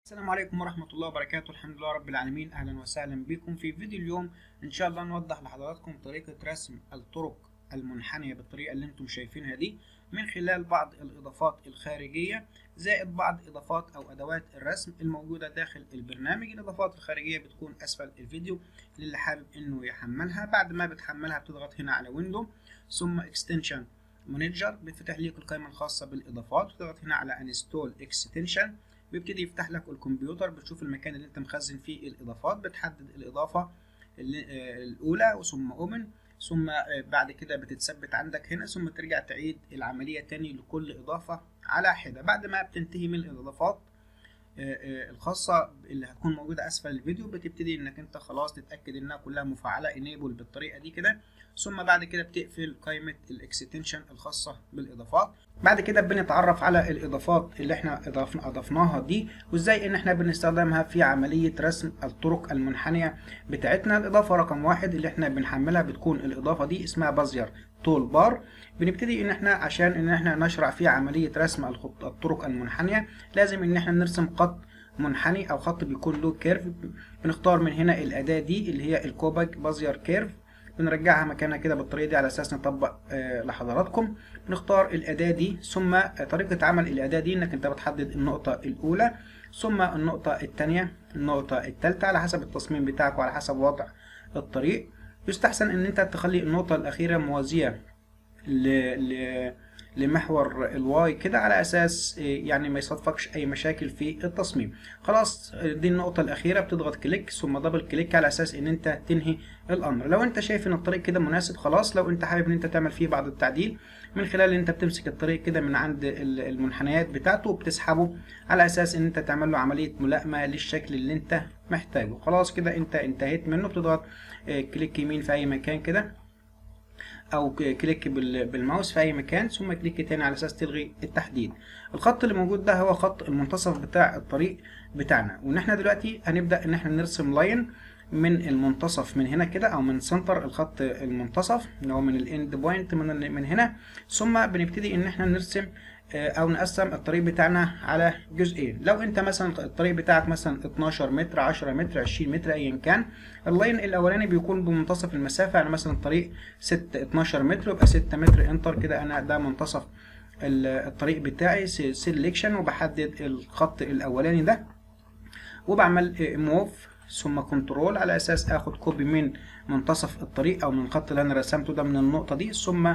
السلام عليكم ورحمة الله وبركاته الحمد لله رب العالمين أهلا وسهلا بكم في فيديو اليوم إن شاء الله نوضح لحضراتكم طريقة رسم الطرق المنحنية بالطريقة اللي انتم شايفينها دي من خلال بعض الإضافات الخارجية زائد بعض إضافات أو أدوات الرسم الموجودة داخل البرنامج الإضافات الخارجية بتكون أسفل الفيديو للي حابب إنه يحملها بعد ما بتحملها بتضغط هنا على ويندو ثم اكستنشن مانجر بيفتح ليك القائمة الخاصة بالإضافات بتضغط هنا على انستول اكستنشن بيبتدي يفتح لك الكمبيوتر بتشوف المكان اللي انت مخزن فيه الاضافات بتحدد الاضافه الاولى ثم اوبن ثم بعد كده بتتثبت عندك هنا ثم ترجع تعيد العمليه تاني لكل اضافه على حده بعد ما بتنتهي من الاضافات الخاصة اللي هتكون موجودة أسفل الفيديو بتبتدي إنك أنت خلاص تتأكد إنها كلها مفعلة انيبل بالطريقة دي كده ثم بعد كده بتقفل قائمة الاكستنشن الخاصة بالإضافات بعد كده بنتعرف على الإضافات اللي احنا أضفناها دي وإزاي إن احنا بنستخدمها في عملية رسم الطرق المنحنية بتاعتنا الإضافة رقم واحد اللي احنا بنحملها بتكون الإضافة دي اسمها بازير تول بار بنبتدي ان احنا عشان ان احنا نشرع في عملية رسم الطرق المنحنية لازم ان احنا نرسم خط منحني او خط بيكون له كيرف بنختار من هنا الاداة دي اللي هي الكوباك بازير كيرف بنرجعها مكانها كده بالطريقة دي على اساس نطبق آه لحضراتكم بنختار الاداة دي ثم طريقة عمل الاداة دي انك انت بتحدد النقطة الاولى ثم النقطة الثانية النقطة الثالثة على حسب التصميم بتاعك وعلى حسب وضع الطريق يستحسن ان انت تخلي النقطة الاخيرة موازية ل... ل... لمحور الواي كده على اساس يعني ما يصادفكش اي مشاكل في التصميم خلاص دي النقطة الاخيرة بتضغط كليك ثم دبل كليك على اساس ان انت تنهي الامر لو انت شايف ان الطريق كده مناسب خلاص لو انت حابب ان انت تعمل فيه بعض التعديل من خلال ان انت بتمسك الطريق كده من عند المنحنيات بتاعته وبتسحبه على اساس ان انت تعمل له عملية ملائمة للشكل اللي انت محتاجه خلاص كده انت انتهيت منه بتضغط كليك يمين في اي مكان كده او كليك بالماوس في اي مكان ثم كليك تاني على اساس تلغي التحديد الخط اللي موجود ده هو خط المنتصف بتاع الطريق بتاعنا وان احنا دلوقتي هنبدا ان احنا نرسم لاين من المنتصف من هنا كده او من سنتر الخط المنتصف اللي هو من الاند بوينت من من هنا ثم بنبتدي ان احنا نرسم او نقسم الطريق بتاعنا على جزئين لو انت مثلا الطريق بتاعك مثلا 12 متر 10 متر 20 متر ايا كان اللاين الاولاني بيكون بمنتصف المسافه يعني مثلا الطريق 6 12 متر يبقى 6 متر انتر كده انا ده منتصف الطريق بتاعي سيلكشن وبحدد الخط الاولاني ده وبعمل موف ثم كنترول على اساس اخد كوبي من منتصف الطريق او من الخط اللي انا رسمته ده من النقطه دي ثم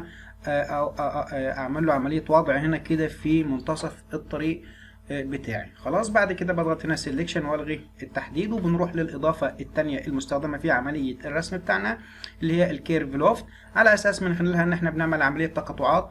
اعمل له عمليه وضع هنا كده في منتصف الطريق بتاعي خلاص بعد كده بضغط هنا سيلكشن والغي التحديد وبنروح للاضافه الثانيه المستخدمه في عمليه الرسم بتاعنا اللي هي الكيرف لوفت على اساس من خلالها ان احنا بنعمل عمليه تقاطعات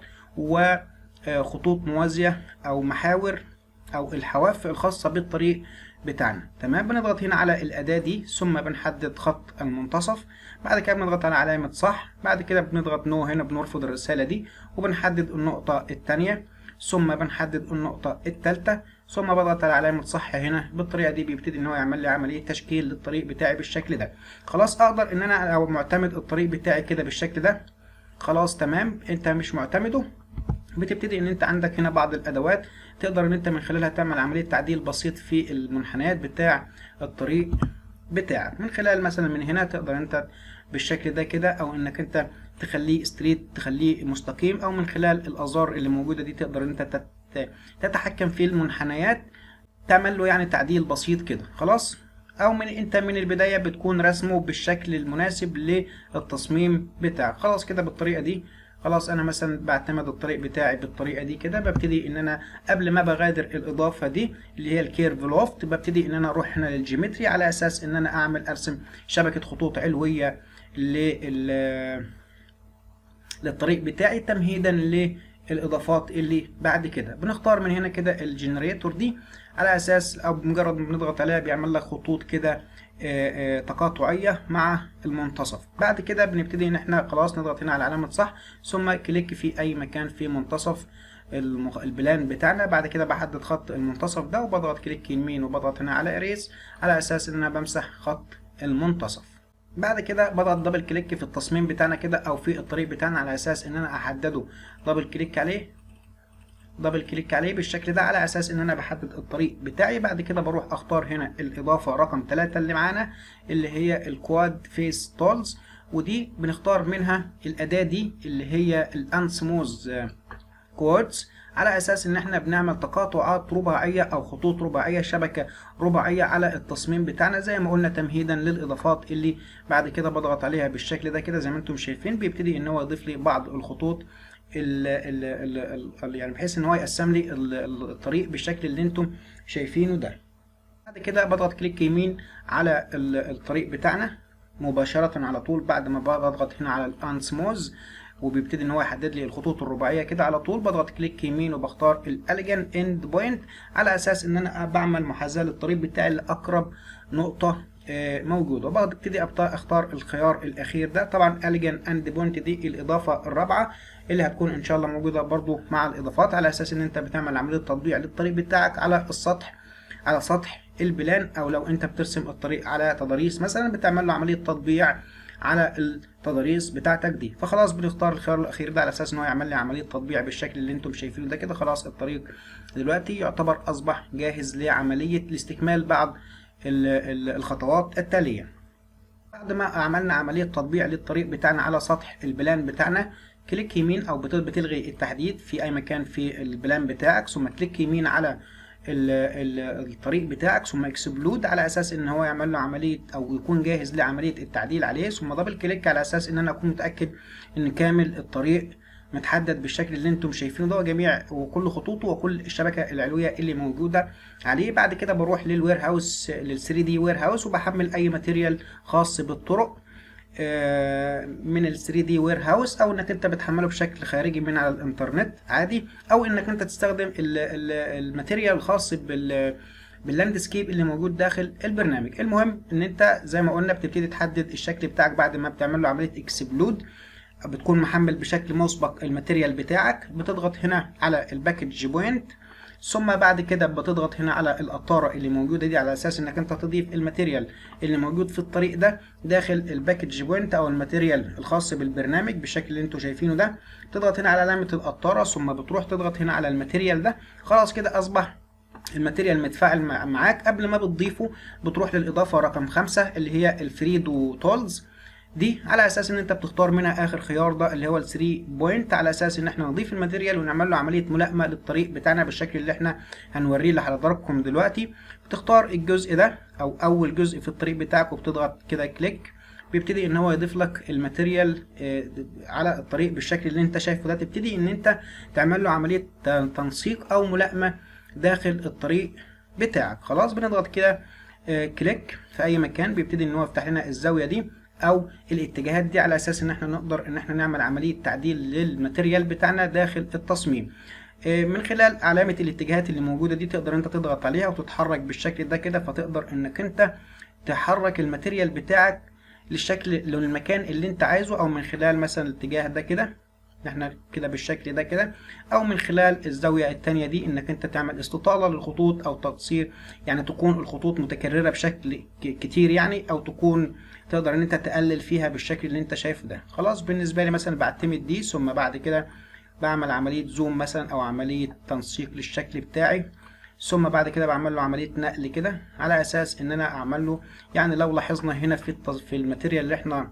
وخطوط موازيه او محاور او الحواف الخاصه بالطريق بتاعنا تمام بنضغط هنا على الأداة دي ثم بنحدد خط المنتصف بعد كده بنضغط على علامة صح بعد كده بنضغط نو هنا بنرفض الرسالة دي وبنحدد النقطة الثانية ثم بنحدد النقطة الثالثة ثم بضغط على علامة صح هنا بالطريقة دي بيبتدي ان هو يعمل لي عملية تشكيل للطريق بتاعي بالشكل ده خلاص اقدر ان انا لو معتمد الطريق بتاعي كده بالشكل ده خلاص تمام انت مش معتمده بتبتدي ان انت عندك هنا بعض الادوات تقدر ان انت من خلالها تعمل عمليه تعديل بسيط في المنحنيات بتاع الطريق بتاعك من خلال مثلا من هنا تقدر انت بالشكل ده كده او انك انت تخليه ستريت تخليه مستقيم او من خلال الازار اللي موجوده دي تقدر ان انت تتحكم في المنحنيات تعمل له يعني تعديل بسيط كده خلاص او من انت من البدايه بتكون رسمه بالشكل المناسب للتصميم بتاعك خلاص كده بالطريقه دي خلاص انا مثلا بعتمد الطريق بتاعي بالطريقه دي كده ببتدي ان انا قبل ما بغادر الاضافه دي اللي هي الكيرف لوفت ببتدي ان انا اروح هنا للجيومتري على اساس ان انا اعمل ارسم شبكه خطوط علويه لل للطريق بتاعي تمهيدا للاضافات اللي بعد كده بنختار من هنا كده الجنريتور دي على اساس او بمجرد ما بنضغط عليها بيعمل لك خطوط كده تقاطعيه مع المنتصف بعد كده بنبتدي ان احنا خلاص نضغط هنا على علامه صح ثم كليك في اي مكان في منتصف المخ... البلان بتاعنا بعد كده بحدد خط المنتصف ده وبضغط كليك يمين وبضغط هنا على اريس على اساس ان انا بمسح خط المنتصف بعد كده بضغط دبل كليك في التصميم بتاعنا كده او في الطريق بتاعنا على اساس ان انا احدده دبل كليك عليه دبل كليك عليه بالشكل ده على اساس ان انا بحدد الطريق بتاعي بعد كده بروح اختار هنا الاضافه رقم 3 اللي معانا اللي هي الكواد فيس تولز ودي بنختار منها الاداه دي اللي هي الانسموز كوادز على اساس ان احنا بنعمل تقاطعات رباعيه او خطوط رباعيه شبكه رباعيه على التصميم بتاعنا زي ما قلنا تمهيدا للاضافات اللي بعد كده بضغط عليها بالشكل ده كده زي ما انتم شايفين بيبتدي ان هو يضيف لي بعض الخطوط ال ال ال ال يعني بحيث ان هو يقسم لي الطريق بالشكل اللي انتم شايفينه ده بعد كده بضغط كليك يمين على الطريق بتاعنا مباشرة على طول بعد ما بضغط هنا على الانسموز وبيبتدي ان هو يحدد لي الخطوط الرباعيه كده على طول بضغط كليك يمين وبختار الاليجن اند بوينت على اساس ان انا بعمل محاذاه للطريق بتاعي لاقرب نقطه موجوده وببتدي اختار الخيار الاخير ده طبعا اليجن اند بوينت دي الاضافه الرابعه اللي هتكون ان شاء الله موجوده برضو مع الاضافات على اساس ان انت بتعمل عمليه تطبيع للطريق بتاعك على السطح على سطح البلان او لو انت بترسم الطريق على تضاريس مثلا بتعمل له عمليه تطبيع على التضاريس بتاعتك دي فخلاص بنختار الخيار الاخير ده على اساس ان هو يعمل لي عمليه تطبيع بالشكل اللي انتم شايفينه ده كده خلاص الطريق دلوقتي يعتبر اصبح جاهز لعمليه لاستكمال بعض الخطوات التاليه بعد ما عملنا عمليه تطبيع للطريق بتاعنا على سطح البلان بتاعنا كليك يمين او بتلغي التحديد في اي مكان في البلان بتاعك ثم كليك يمين على الطريق بتاعك ثم اكسبلود على اساس ان هو يعمل له عمليه او يكون جاهز لعمليه التعديل عليه ثم دبل كليك على اساس ان انا اكون متاكد ان كامل الطريق متحدد بالشكل اللي انتم شايفينه ده جميع وكل خطوطه وكل الشبكه العلويه اللي موجوده عليه بعد كده بروح للوير هاوس لل 3 دي وير هاوس وبحمل اي ماتيريال خاص بالطرق من ال 3 دي وير هاوس او انك انت بتحمله بشكل خارجي من على الانترنت عادي او انك انت تستخدم الماتيريال الخاص بال باللاندسكيب اللي موجود داخل البرنامج المهم ان انت زي ما قلنا بتبتدي تحدد الشكل بتاعك بعد ما بتعمل له عمليه اكسبلود بتكون محمل بشكل مسبق الماتيريال بتاعك بتضغط هنا على الباكج بوينت ثم بعد كده بتضغط هنا على القطاره اللي موجوده دي على اساس انك انت تضيف الماتيريال اللي موجود في الطريق ده داخل الباكج بوينت او الماتيريال الخاص بالبرنامج بالشكل اللي انتوا شايفينه ده تضغط هنا على علامه القطاره ثم بتروح تضغط هنا على الماتيريال ده خلاص كده اصبح الماتيريال متفاعل معاك قبل ما بتضيفه بتروح للاضافه رقم خمسة اللي هي الفريدو تولز دي على اساس ان انت بتختار منها اخر خيار ده اللي هو ال 3 بوينت على اساس ان احنا نضيف الماتيريال ونعمل له عمليه ملائمه للطريق بتاعنا بالشكل اللي احنا هنوريه لحضراتكم دلوقتي بتختار الجزء ده او اول جزء في الطريق بتاعك وبتضغط كده كليك بيبتدي ان هو يضيف لك الماتيريال على الطريق بالشكل اللي انت شايفه ده تبتدي ان انت تعمل له عمليه تنسيق او ملائمه داخل الطريق بتاعك خلاص بنضغط كده كليك في اي مكان بيبتدي ان هو يفتح لنا الزاويه دي او الاتجاهات دي على اساس ان احنا نقدر ان احنا نعمل عمليه تعديل للماتيريال بتاعنا داخل التصميم من خلال علامه الاتجاهات اللي موجوده دي تقدر انت تضغط عليها وتتحرك بالشكل ده كده فتقدر انك انت تحرك الماتيريال بتاعك للشكل للمكان اللي انت عايزه او من خلال مثلا الاتجاه ده كده احنا كده بالشكل ده كده او من خلال الزاويه الثانيه دي انك انت تعمل استطاله للخطوط او تقصير يعني تكون الخطوط متكرره بشكل كتير يعني او تكون تقدر ان انت تقلل فيها بالشكل اللي انت شايفه ده خلاص بالنسبه لي مثلا بعتمد دي ثم بعد كده بعمل عمليه زوم مثلا او عمليه تنسيق للشكل بتاعي ثم بعد كده بعمل له عمليه نقل كده على اساس ان انا اعمل له يعني لو لاحظنا هنا في في الماتيريال اللي احنا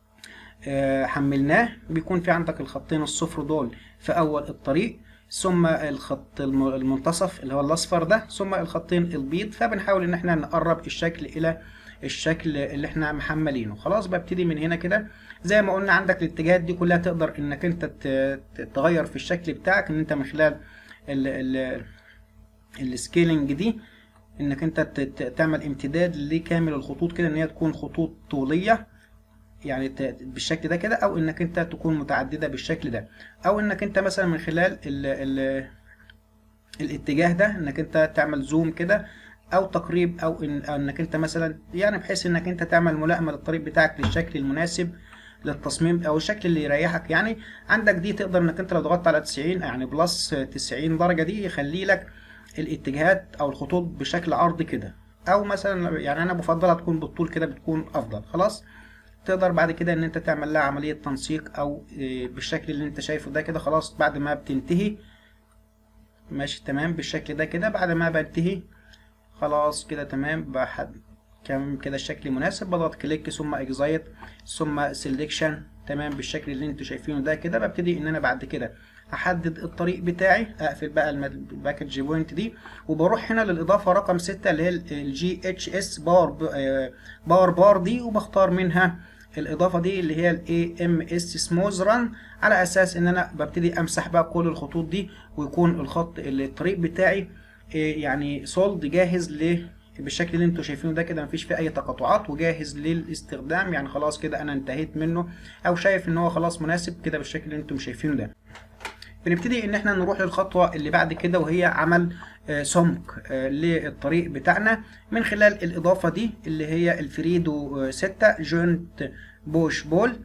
حملناه بيكون في عندك الخطين الصفر دول في اول الطريق ثم الخط المنتصف اللي هو الاصفر ده ثم الخطين البيض فبنحاول ان احنا نقرب الشكل الى الشكل اللي احنا محملينه خلاص ببتدي من هنا كده زي ما قلنا عندك الاتجاهات دي كلها تقدر انك انت تغير في الشكل بتاعك ان انت من خلال السكيلنج دي انك انت تعمل امتداد لكامل الخطوط كده ان هي تكون خطوط طوليه يعني بالشكل ده كده او انك انت تكون متعدده بالشكل ده او انك انت مثلا من خلال ال ال الاتجاه ده انك انت تعمل زوم كده او تقريب او إن انك انت مثلا يعني بحيث انك انت تعمل ملائمه للطريق بتاعك للشكل المناسب للتصميم او الشكل اللي يريحك يعني عندك دي تقدر انك انت لو ضغطت على 90 يعني بلس 90 درجه دي يخلي لك الاتجاهات او الخطوط بشكل عرض كده او مثلا يعني انا بفضلها تكون بالطول كده بتكون افضل خلاص تقدر بعد كده ان انت تعمل لها عمليه تنسيق او بالشكل اللي انت شايفه ده كده خلاص بعد ما بتنتهي ماشي تمام بالشكل ده كده بعد ما بنتهي خلاص كده تمام بحد كمان كده الشكل مناسب بضغط كليك ثم اكزايت ثم سيلكشن تمام بالشكل اللي انتوا شايفينه ده كده ببتدي ان انا بعد كده احدد الطريق بتاعي اقفل بقى الباكج بوينت دي وبروح هنا للاضافه رقم 6 اللي هي الجي اتش اس باور باور بار دي وبختار منها الاضافه دي اللي هي الاي ام اس سموز ران على اساس ان انا ببتدي امسح بقى كل الخطوط دي ويكون الخط الطريق بتاعي يعني سولد جاهز ل بالشكل اللي انتوا شايفينه ده كده مفيش فيه اي تقاطعات وجاهز للاستخدام يعني خلاص كده انا انتهيت منه او شايف ان هو خلاص مناسب كده بالشكل اللي انتم شايفينه ده بنبتدي ان احنا نروح للخطوه اللي بعد كده وهي عمل سمك للطريق بتاعنا من خلال الاضافه دي اللي هي الفريدو 6 جوينت بوش بول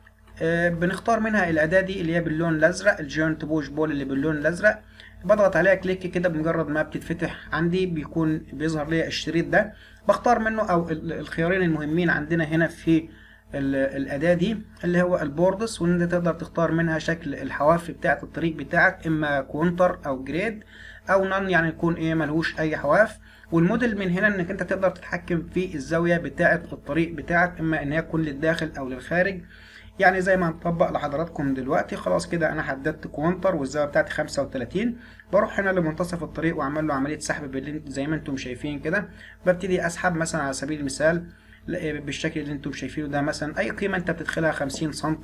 بنختار منها الاداه دي اللي هي باللون الازرق الجوينت بوش بول اللي باللون الازرق بضغط عليها كليك كده بمجرد ما بتتفتح عندي بيكون بيظهر لي الشريط ده بختار منه او الخيارين المهمين عندنا هنا في الاداه دي اللي هو البوردس وان انت تقدر تختار منها شكل الحواف بتاعه الطريق بتاعك اما كونتر او جريد او نون يعني يكون ايه ملهوش اي حواف والموديل من هنا انك انت تقدر تتحكم في الزاويه بتاعه الطريق بتاعك اما ان هي تكون للداخل او للخارج يعني زي ما هنطبق لحضراتكم دلوقتي خلاص كده انا حددت كوانتر والزاويه بتاعتي 35 بروح هنا لمنتصف الطريق واعمل له عمليه سحب زي ما انتم شايفين كده ببتدي اسحب مثلا على سبيل المثال بالشكل اللي انتم شايفينه ده مثلا اي قيمه انت بتدخلها 50 سم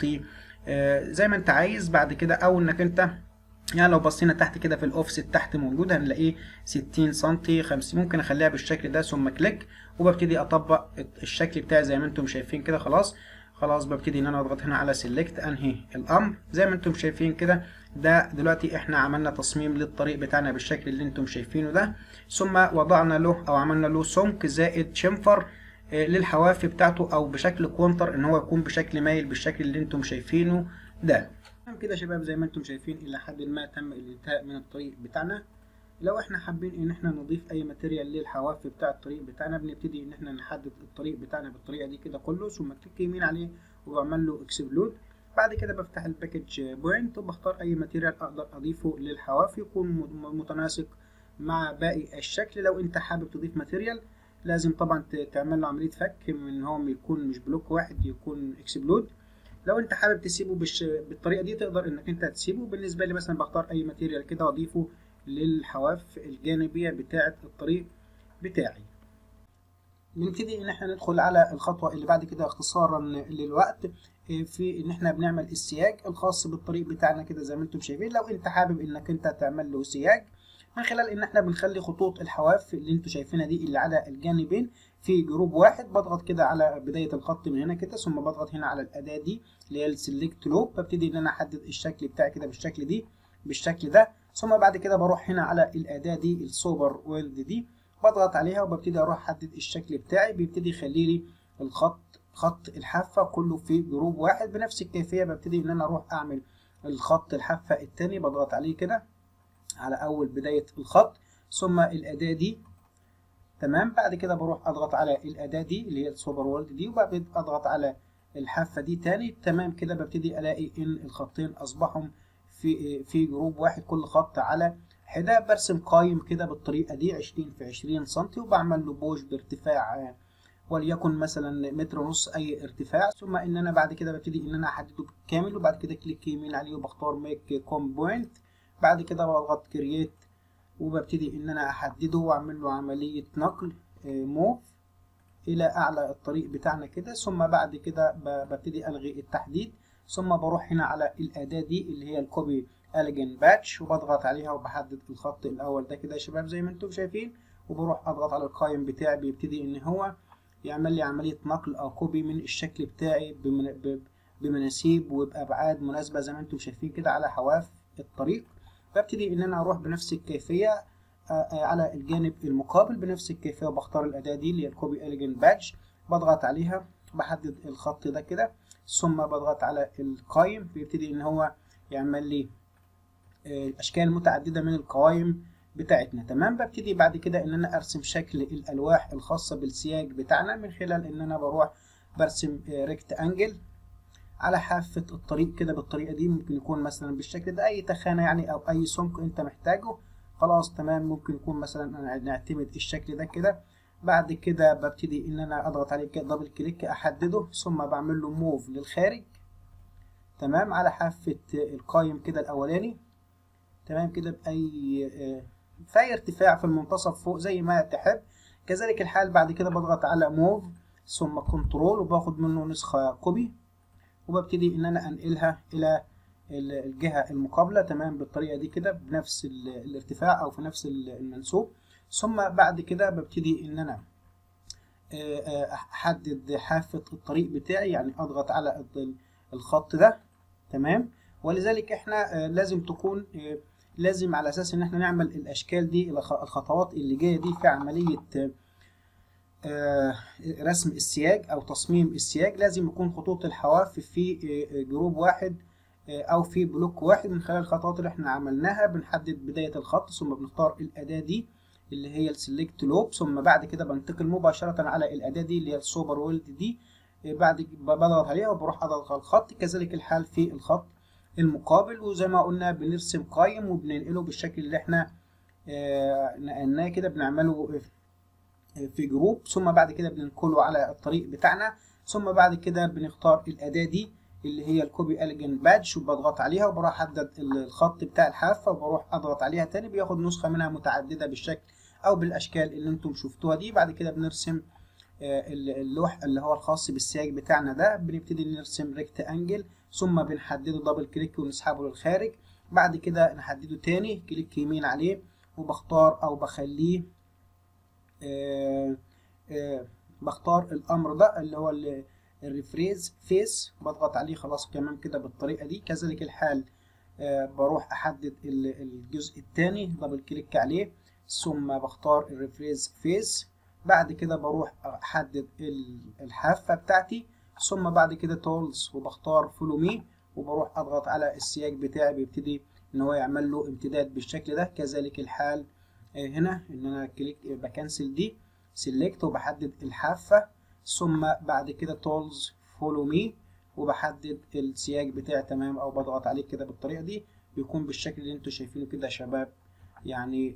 زي ما انت عايز بعد كده او انك انت يعني لو بصينا تحت كده في الاوفست تحت موجود هنلاقيه 60 سم 50 ممكن اخليها بالشكل ده ثم كليك وببتدي اطبق الشكل بتاعي زي ما انتم شايفين كده خلاص خلاص ببتدي ان انا اضغط هنا على سيلكت انهي الامر زي ما انتم شايفين كده ده دلوقتي احنا عملنا تصميم للطريق بتاعنا بالشكل اللي انتم شايفينه ده ثم وضعنا له او عملنا له سمك زائد شنفر للحواف بتاعته او بشكل كونتر ان هو يكون بشكل مايل بالشكل اللي انتم شايفينه ده كده شباب زي ما انتم شايفين الى حد ما تم الانتهاء من الطريق بتاعنا لو احنا حابين ان احنا نضيف اي ماتيريال للحواف بتاع الطريق بتاعنا بنبتدي ان احنا نحدد الطريق بتاعنا بالطريقه دي كده كله ثم كليك يمين عليه وبعمل له اكسبلود بعد كده بفتح الباكج بوينت وبختار اي ماتيريال اقدر اضيفه للحواف يكون متناسق مع باقي الشكل لو انت حابب تضيف ماتيريال لازم طبعا تعمل له عمليه فك من ان هو يكون مش بلوك واحد يكون اكسبلود لو انت حابب تسيبه بش... بالطريقه دي تقدر انك انت تسيبه بالنسبه لي مثلا بختار اي ماتيريال كده واضيفه للحواف الجانبيه بتاعه الطريق بتاعي نبتدي ان احنا ندخل على الخطوه اللي بعد كده اختصارا للوقت في ان احنا بنعمل السياج الخاص بالطريق بتاعنا كده زي ما انتم شايفين لو انت حابب انك انت تعمل له سياج من خلال ان احنا بنخلي خطوط الحواف اللي انتم شايفينها دي اللي على الجانبين في جروب واحد بضغط كده على بداية الخط من هنا كده ثم بضغط هنا على الأداة دي اللي هي السلكت لوب ببتدي إن أنا أحدد الشكل بتاعي كده بالشكل دي بالشكل ده ثم بعد كده بروح هنا على الأداة دي السوبر ويلد دي بضغط عليها وببتدي أروح أحدد الشكل بتاعي بيبتدي يخلي لي الخط خط الحافة كله في جروب واحد بنفس الكيفية ببتدي إن أنا أروح أعمل الخط الحافة التاني بضغط عليه كده على أول بداية الخط ثم الأداة دي تمام بعد كده بروح اضغط على الاداه دي اللي هي السوبر وورلد دي وبعد اضغط على الحافه دي تاني تمام كده ببتدي الاقي ان الخطين اصبحوا في في جروب واحد كل خط على حده برسم قايم كده بالطريقه دي 20 في 20 سم وبعمل له بوش بارتفاع وليكن مثلا متر ونص اي ارتفاع ثم ان انا بعد كده ببتدي ان انا احدده بالكامل وبعد كده كليك يمين عليه وبختار ميك كوم بوينت بعد كده بضغط كرييت وببتدي ان انا احدده واعمل له عملية نقل موف الى اعلى الطريق بتاعنا كده ثم بعد كده ببتدي الغي التحديد ثم بروح هنا على الاداة دي اللي هي الكوبي اليجن باتش وبضغط عليها وبحدد الخط الاول ده كده يا شباب زي ما انتم شايفين وبروح اضغط على القائم بتاعي بيبتدي ان هو يعمل لي عملية نقل او كوبي من الشكل بتاعي بمناسيب وبابعاد مناسبة زي ما انتم شايفين كده على حواف الطريق ببتدي ان انا اروح بنفس الكيفيه على الجانب المقابل بنفس الكيفيه وبختار الاداه دي اللي هي الكوبي اليجن بادج بضغط عليها بحدد الخط ده كده ثم بضغط على القايم بيبتدي ان هو يعمل لي اشكال متعدده من القوائم بتاعتنا تمام ببتدي بعد كده ان انا ارسم شكل الالواح الخاصه بالسياج بتاعنا من خلال ان انا بروح برسم ريكت انجل على حافة الطريق كده بالطريقة دي ممكن يكون مثلا بالشكل ده أي تخانة يعني أو أي سمك أنت محتاجه خلاص تمام ممكن يكون مثلا نعتمد الشكل ده كده بعد كده ببتدي ان انا اضغط عليه كده دبل كليك احدده ثم بعمل له موف للخارج تمام على حافة القايم كده الاولاني تمام كده باي في اي ارتفاع في المنتصف فوق زي ما تحب كذلك الحال بعد كده بضغط على موف ثم كنترول وباخد منه نسخة كوبي وببتدي ان انا انقلها الى الجهة المقابلة تمام بالطريقة دي كده بنفس الارتفاع او في نفس المنسوب ثم بعد كده ببتدي ان انا احدد حافة الطريق بتاعي يعني اضغط على الخط ده تمام ولذلك احنا لازم تكون لازم على اساس ان احنا نعمل الاشكال دي الخطوات اللي جايه دي في عمليه رسم السياج او تصميم السياج لازم يكون خطوط الحواف في جروب واحد او في بلوك واحد من خلال الخطوات اللي احنا عملناها بنحدد بدايه الخط ثم بنختار الاداه دي اللي هي السلكت لوب ثم بعد كده بنتقل مباشره على الاداه دي اللي هي السوبر ويلد دي بعد بضغط عليها وبروح اضغط على الخط كذلك الحال في الخط المقابل وزي ما قلنا بنرسم قايم وبننقله بالشكل اللي احنا نقلناه كده بنعمله في جروب ثم بعد كده بننقله على الطريق بتاعنا ثم بعد كده بنختار الأداة دي اللي هي الكوبي الجن بادج وبضغط عليها وبروح احدد الخط بتاع الحافة وبروح اضغط عليها تاني بياخد نسخة منها متعددة بالشكل او بالاشكال اللي انتم شفتوها دي بعد كده بنرسم اللوح اللي هو الخاص بالسياج بتاعنا ده بنبتدي نرسم ريكت انجل ثم بنحدده دبل كليك ونسحبه للخارج بعد كده نحدده تاني كليك يمين عليه وبختار او بخليه آآ آآ بختار الامر ده اللي هو الريفريز فيس بضغط عليه خلاص كمان كده بالطريقه دي كذلك الحال بروح احدد الجزء الثاني دبل كليك عليه ثم بختار الريفريز فيس بعد كده بروح احدد الحافه بتاعتي ثم بعد كده تولز وبختار فولو مي وبروح اضغط على السياج بتاعي بيبتدي ان هو يعمل له امتداد بالشكل ده كذلك الحال هنا ان انا كليك بكنسل دي سيلكت وبحدد الحافه ثم بعد كده تولز فولو مي وبحدد السياج بتاعي تمام او بضغط عليه كده بالطريقه دي بيكون بالشكل اللي انتوا شايفينه كده يا شباب يعني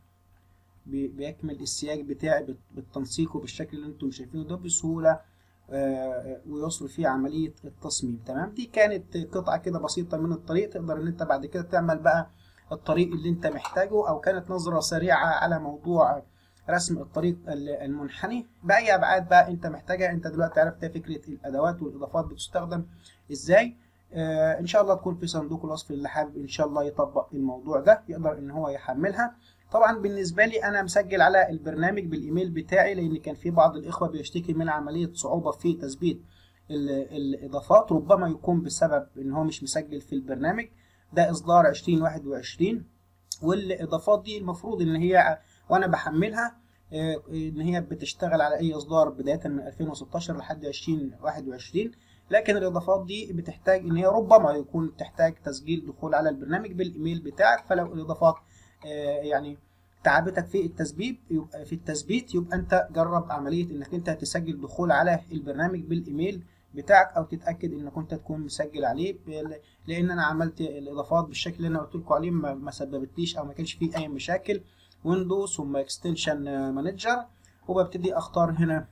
بيكمل السياج بتاعي بالتنسيق وبالشكل اللي انتم شايفينه ده بسهوله ويسر فيه عمليه التصميم تمام دي كانت قطعه كده بسيطه من الطريق تقدر ان انت بعد كده تعمل بقى الطريق اللي انت محتاجه او كانت نظره سريعه على موضوع رسم الطريق المنحني باي ابعاد بقى انت محتاجها انت دلوقتي عرفت فكره الادوات والاضافات بتستخدم ازاي آه ان شاء الله تكون في صندوق الوصف اللي حابب ان شاء الله يطبق الموضوع ده يقدر ان هو يحملها طبعا بالنسبه لي انا مسجل على البرنامج بالايميل بتاعي لان كان في بعض الاخوه بيشتكي من عمليه صعوبه في تثبيت الاضافات ربما يكون بسبب ان هو مش مسجل في البرنامج ده اصدار 2021 والاضافات دي المفروض ان هي وانا بحملها ان هي بتشتغل على اي اصدار بدايه من 2016 لحد 2021 لكن الاضافات دي بتحتاج ان هي ربما يكون تحتاج تسجيل دخول على البرنامج بالايميل بتاعك فلو الاضافات يعني تعبتك في التثبيت يبقى في التثبيت يبقى انت جرب عمليه انك انت تسجل دخول على البرنامج بالايميل بتاعك او تتاكد انك انت تكون مسجل عليه لان انا عملت الاضافات بالشكل اللي انا قلت لكم عليه ما سببتليش او ما كانش فيه اي مشاكل ويندوز ثم اكستنشن مانجر وببتدي اختار هنا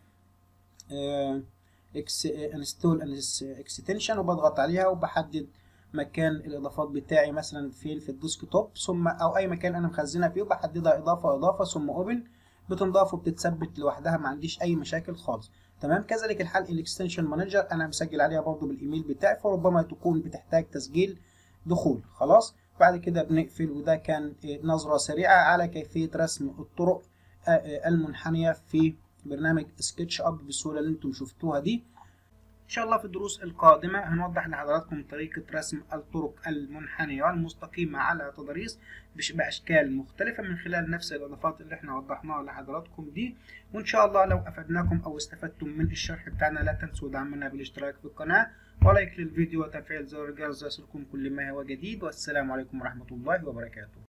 انستول اكستنشن وبضغط عليها وبحدد مكان الاضافات بتاعي مثلا فين في الديسك توب ثم او اي مكان انا مخزنها فيه بحددها اضافه اضافه ثم اوبن بتنضاف وبتتثبت لوحدها ما عنديش اي مشاكل خالص تمام كذلك الحال الاكستنشن مانجر انا مسجل عليها برضو بالايميل بتاعي فربما تكون بتحتاج تسجيل دخول خلاص بعد كده بنقفل وده كان نظرة سريعة على كيفية رسم الطرق المنحنية في برنامج سكتش اب بالصورة اللي انتم شفتوها دي ان شاء الله في الدروس القادمة هنوضح لحضراتكم طريقة رسم الطرق المنحنية والمستقيمة على تضاريس بأشكال مختلفة من خلال نفس الإضافات اللي احنا وضحناها لحضراتكم دي وإن شاء الله لو أفدناكم أو استفدتم من الشرح بتاعنا لا تنسوا دعمنا بالاشتراك في القناة ولايك للفيديو وتفعيل زر الجرس يصلكم كل ما هو جديد والسلام عليكم ورحمة الله وبركاته